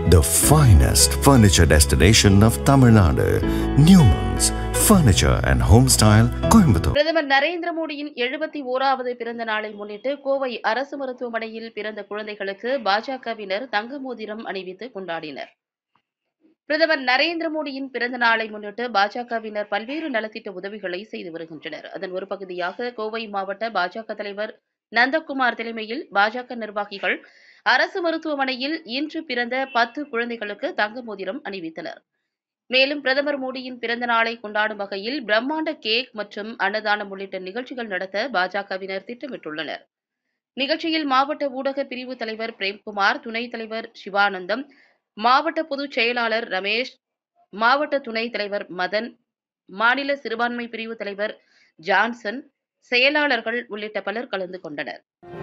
the finest furniture destination of Tamil Nadu. Newman's Furniture and Homestyle, Coimbatore. பிரதமர் நரேந்திர மோடியின் எழுபத்தி ஓராவது பிறந்த நாளை முன்னிட்டு கோவை அரசு மருத்துவமனையில் பிறந்த குழந்தைகளுக்கு பாஜகவினர் தங்க மோதிரம் அணிவித்து கொண்டாடினர் பிரதமர் நரேந்திர மோடியின் பிறந்த நாளை முன்னிட்டு பாஜகவினர் பல்வேறு நலத்திட்ட உதவிகளை செய்து வருகின்றனர் அதன் ஒரு பகுதியாக கோவை மாவட்ட பாஜக தலைவர் நந்தகுமார் தலைமையில் பாஜக நிர்வாகிகள் அரசு மருத்துவமனையில் இன்று பிறந்த பத்து குழந்தைகளுக்கு தங்க மோதிரம் அணிவித்தனர் மேலும் பிரதமர் மோடியின் பிறந்த நாளை கொண்டாடும் வகையில் பிரம்மாண்ட கேக் மற்றும் அன்னதானம் உள்ளிட்ட நிகழ்ச்சிகள் நடத்த பாஜகவினர் திட்டமிட்டுள்ளனர் நிகழ்ச்சியில் மாவட்ட ஊடக பிரிவு தலைவர் பிரேம்குமார் துணைத் தலைவர் சிவானந்தம் மாவட்ட பொதுச் செயலாளர் ரமேஷ் மாவட்ட துணைத் தலைவர் மதன் மாநில சிறுபான்மை பிரிவு தலைவர் ஜான்சன் செயலாளர்கள் உள்ளிட்ட பலர் கலந்து கொண்டனர்